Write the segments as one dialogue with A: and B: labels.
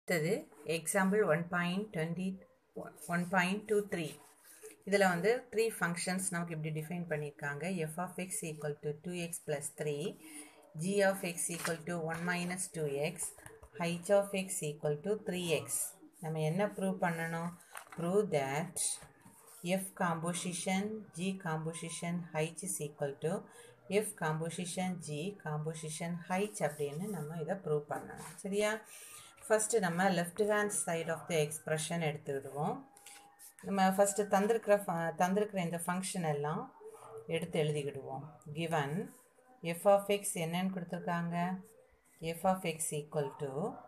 A: அடுத்தது example one point twenty one point two three இதில் வந்து த்ரீ ஃபங்க்ஷன்ஸ் நமக்கு இப்படி டிஃபைன் பண்ணியிருக்காங்க f of x equal to two x plus three g of x equal to one minus two x h of x equal to three x நம்ம என்ன prove பண்ணணும் prove that f composition g composition h is equal to f composition g composition h அப்படின்னு நம்ம இதை ப்ரூவ் பண்ணணும் சரியா first நம்ம left hand side of the expression எடுத்துக்கிடுவோம் நம்ம ஃபஸ்ட்டு தந்திருக்கிற தந்திருக்கிற இந்த ஃபங்க்ஷன் எல்லாம் எடுத்து எழுதிக்கிடுவோம் கிவன் எஃப் ஆஃப் எக்ஸ் என்னன்னு கொடுத்துருக்காங்க f of x equal to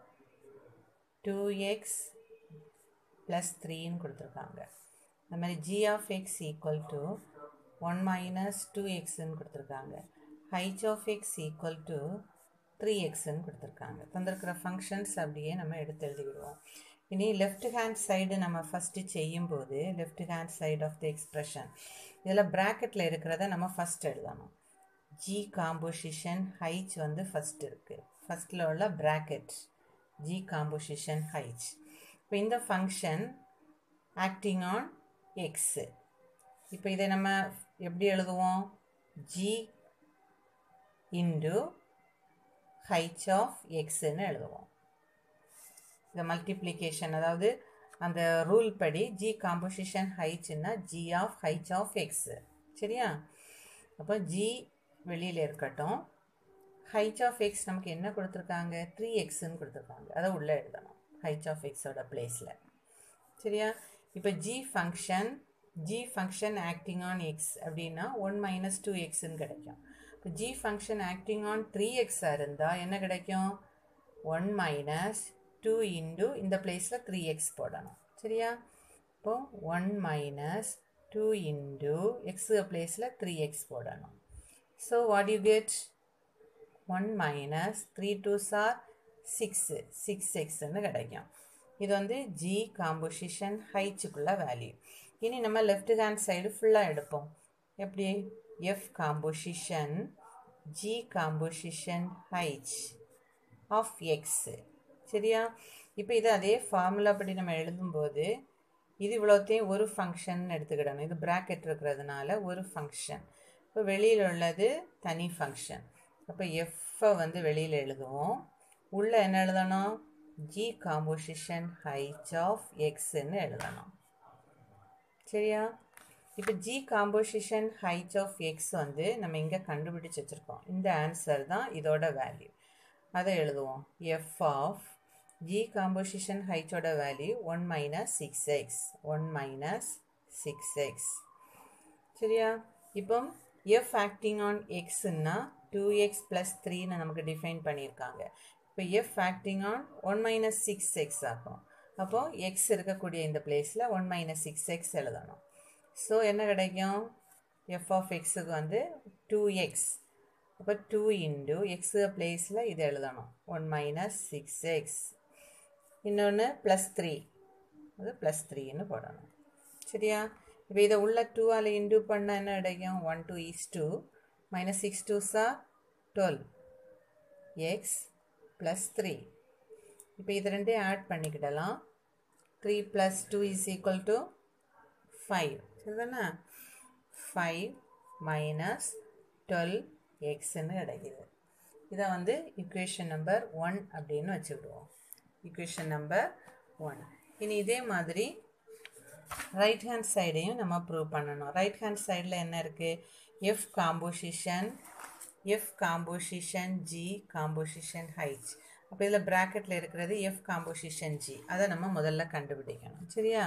A: two x plus த்ரீன்னு கொடுத்துருக்காங்க அது மாதிரி g of x equal to one minus two எக்ஸ்ன்னு கொடுத்துருக்காங்க h of x equal to three எக்ஸ்ன்னு கொடுத்துருக்காங்க தந்திருக்கிற ஃபங்க்ஷன்ஸ் அப்படியே நம்ம எடுத்து எழுதிவிடுவோம் இனி லெஃப்ட் ஹேண்ட் சைடு நம்ம ஃபஸ்ட்டு செய்யும்போது left hand side of the expression இதில் ப்ராக்கெட்டில் இருக்கிறத நம்ம ஃபஸ்ட் எழுதணும் ஜி காம்போசிஷன் ஹைச் வந்து ஃபஸ்ட் இருக்குது ஃபஸ்ட்டில் உள்ள ப்ராக்கெட் ஜி காம்போசிஷன் ஹைச் இப்போ இந்த ஃபங்க்ஷன் ஆக்டிங் ஆன் எக்ஸு இப்போ இதை நம்ம எப்படி எழுதுவோம் ஜி இன்டு ஹைச் ஆஃப் எக்ஸ்ன்னு எழுதுவோம் இந்த மல்டிப்ளிகேஷன் அதாவது அந்த ரூல் படி ஜி காம்போசிஷன் ஹைச்சுன்னா g of h of x சரியா அப்போ ஜி வெளியில் இருக்கட்டும் ஹைச் ஆஃப் எக்ஸ் நமக்கு என்ன கொடுத்துருக்காங்க த்ரீ எக்ஸ்ன்னு கொடுத்துருக்காங்க அதை உள்ளே எழுதணும் ஹைச் ஆஃப் எக்ஸோட பிளேஸில் சரியா இப்போ g function g function acting on x அப்படின்னா ஒன் மைனஸ் டூ எக்ஸ்ன்னு கிடைக்கும் இப்போ g function acting on three எக்ஸாக இருந்தால் என்ன கிடைக்கும் ஒன் மைனஸ் டூ இன்டு இந்த பிளேஸில் த்ரீ எக்ஸ் போடணும் சரியா இப்போ one minus two into x பிளேஸில் த்ரீ எக்ஸ் போடணும் so what you get one minus three two are six six எக்ஸ்ன்னு கிடைக்கும் இது வந்து ஜி காம்போசிஷன் ஹைச்சுக்குள்ள வேல்யூ இனி நம்ம லெஃப்ட் ஹேண்ட் சைடு ஃபுல்லாக எடுப்போம் எப்படி f composition g composition h of x சரியா இப்போ இது அதே ஃபார்முலா படி நம்ம எழுதும்போது இது இவ்வளோத்தையும் ஒரு ஃபங்க்ஷன் எடுத்துக்கிடணும் இது ப்ராக்கெட் இருக்கிறதுனால ஒரு ஃபங்க்ஷன் இப்போ வெளியில் உள்ளது தனி ஃபங்க்ஷன் அப்போ எஃப்பை வந்து வெளியில் எழுதுவோம் உள்ளே என்ன எழுதணும் ஜி காம்போசிஷன் ஹைச் ஆஃப் எக்ஸ்ன்னு எழுதணும் சரியா இப்போ g composition h of x வந்து நம்ம இங்கே கண்டுபிடிச்சு வச்சுருக்கோம் இந்த ஆன்சர் தான் இதோட வேல்யூ அதை எழுதுவோம் எஃப் ஆஃப் ஜி காம்போசிஷன் ஹைச்சோட value one minus six x one minus six x சரியா இப்போ எஃப் ஆக்டிங் ஆன் எக்ஸ்ன்னா டூ எக்ஸ் ப்ளஸ் த்ரீன்னு நமக்கு டிஃபைன் பண்ணியிருக்காங்க இப்போ f acting on one minus six x ஆகும் அப்போது எக்ஸ் இருக்கக்கூடிய இந்த பிளேஸில் ஒன் மைனஸ் சிக்ஸ் எக்ஸ் எழுதணும் ஸோ என்ன கிடைக்கும் எஃப் ஆஃப் எக்ஸுக்கு வந்து டூ எக்ஸ் அப்போ டூ இன்டு எக்ஸு பிளேஸில் இது எழுதணும் ஒன் மைனஸ் சிக்ஸ் எக்ஸ் இன்னொன்று ப்ளஸ் த்ரீ அது ப்ளஸ் த்ரீன்னு போடணும் சரியா இப்போ இதை உள்ள டூவால் இன்டு பண்ணால் என்ன கிடைக்கும் one two is two minus six two are twelve x plus three இப்போ இது ரெண்டையும் ஆட் பண்ணிக்கிடலாம் three plus two is equal to five சரிதானே ஃபைவ் மைனஸ் டுவெல் எக்ஸ்ன்னு கிடைக்கிது இதை வந்து இக்குவேஷன் நம்பர் ஒன் அப்படின்னு வச்சுக்கிடுவோம் இக்குவேஷன் நம்பர் ஒன் இனி இதே மாதிரி ரைட் ஹேண்ட் சைடையும் நம்ம ப்ரூவ் பண்ணணும் ரைட் ஹேண்ட் சைடில் என்ன இருக்குது f composition f composition g composition h அப்போ இதில் ப்ராக்கெட்டில் இருக்கிறது எஃப் காம்போசிஷன் ஜி அதை நம்ம முதல்ல கண்டுபிடிக்கணும் சரியா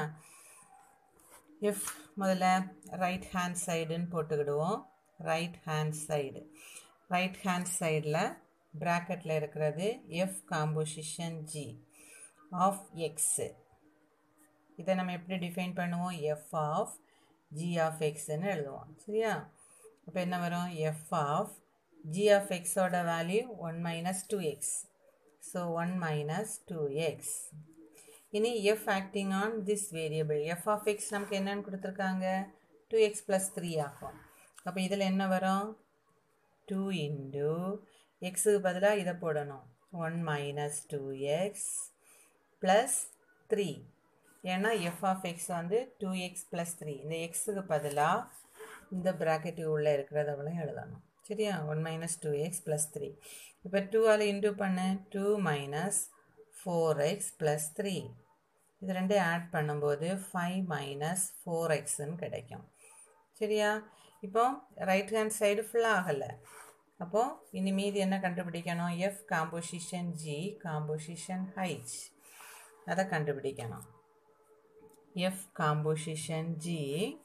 A: எஃப் முதல்ல ரைட் ஹேண்ட் சைடுன்னு போட்டுக்கிடுவோம் right hand side right hand சைடில் ப்ராக்கெட்டில் இருக்கிறது f composition g of x இதை நம்ம எப்படி டிஃபைன் பண்ணுவோம் எஃப் ஆஃப் ஜி ஆஃப் எக்ஸ்ன்னு எழுதுவோம் சரியா அப்போ என்ன வரும் எஃப் ஆஃப் ஜி ஆஃப் எக்ஸோட value one minus two x so one minus two x இனி f acting on this variable f of x நமக்கு என்னன்னு கொடுத்துருக்காங்க டூ எக்ஸ் ப்ளஸ் த்ரீ ஆகும் அப்போ இதில் என்ன வரும் டூ இன்டு எக்ஸுக்கு பதிலாக இதை போடணும் one minus two x plus three ஏன்னா எஃப் ஆஃப் எக்ஸ் வந்து டூ எக்ஸ் ப்ளஸ் த்ரீ இந்த எக்ஸுக்கு பதிலாக இந்த ப்ராக்கெட்டு உள்ளே இருக்கிறதவளையும் எழுதணும் சரியா one minus two x plus three இப்போ டூவால் இன்டூ பண்ணு two minus four x plus three இது ரெண்டையும் ஆட் பண்ணும்போது ஃபைவ் மைனஸ் ஃபோர் எக்ஸ்ன்னு கிடைக்கும் சரியா இப்போ ரைட் ஹேண்ட் சைடு ஃபுல்லாக ஆகலை அப்போது இனி மீதி என்ன கண்டுபிடிக்கணும் f composition g composition h அதை கண்டுபிடிக்கணும் f composition g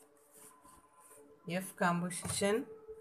A: f composition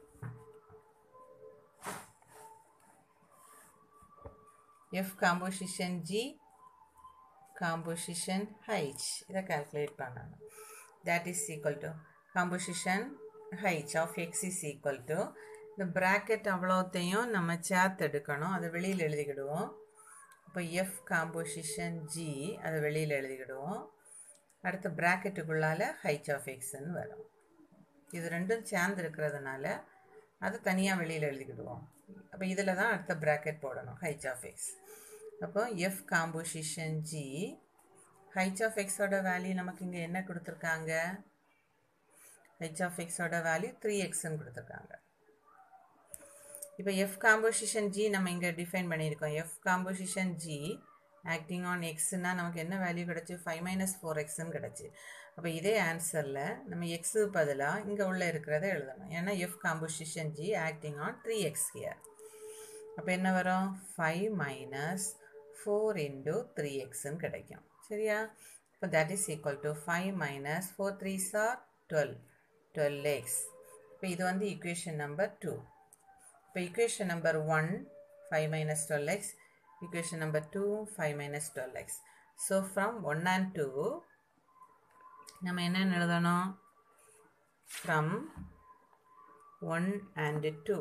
A: f composition g composition h இதை கால்குலேட் பண்ணணும் that is equal to composition h of x is equal to இந்த ப்ராக்கெட் அவ்வளோத்தையும் நம்ம சேர்த்து எடுக்கணும் அதை வெளியில் எழுதிக்கிடுவோம் இப்போ எஃப் காம்போசிஷன் ஜி அதை வெளியில் எழுதிக்கிடுவோம் அடுத்த ப்ராக்கெட்டுக்குள்ளால் ஹைச் ஆஃப் எக்ஸ்ன்னு வரும் இது ரெண்டும் சேர்ந்து இருக்கிறதுனால அதை தனியாக வெளியில் எழுதிக்கிடுவோம் அப்போ இதில் தான் அடுத்த ப்ராக்கெட் போடணும் ஹைச் ஆஃப் எக்ஸ் அப்போ f composition g h of எக்ஸோட வேல்யூ நமக்கு இங்கே என்ன கொடுத்துருக்காங்க ஹெச் ஆஃப் எக்ஸோட வேல்யூ த்ரீ எக்ஸ்ன்னு கொடுத்துருக்காங்க இப்போ எஃப் காம்போசிஷன் ஜி நம்ம இங்கே டிஃபைன் பண்ணியிருக்கோம் f composition G acting on எக்ஸ்னா நமக்கு என்ன வேல்யூ கிடச்சி ஃபைவ் மைனஸ் ஃபோர் எக்ஸ்ன்னு கிடச்சி அப்போ இதே ஆன்சரில் நம்ம எக்ஸு பதிலாக இங்கே உள்ள இருக்கிறத எழுதணும் ஏன்னா F composition G acting on three x here அப்போ என்ன வரும் five minus four into three எக்ஸ்ன்னு கிடைக்கும் சரியா இப்போ that is equal to five minus four three sir twelve twelve x இப்போ இது வந்து ஈக்குவேஷன் நம்பர் டூ இப்போ equation number one five minus twelve x equation number two five minus twelve x so from one and two நம்ம என்னென்னு எழுதணும் from one and two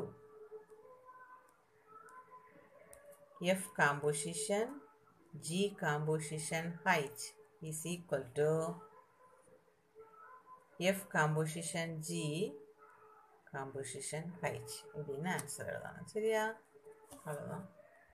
A: F composition G composition H is equal to F composition G composition H இப்படின்னு answer எழுதணும் சரியா அவ்வளோதான்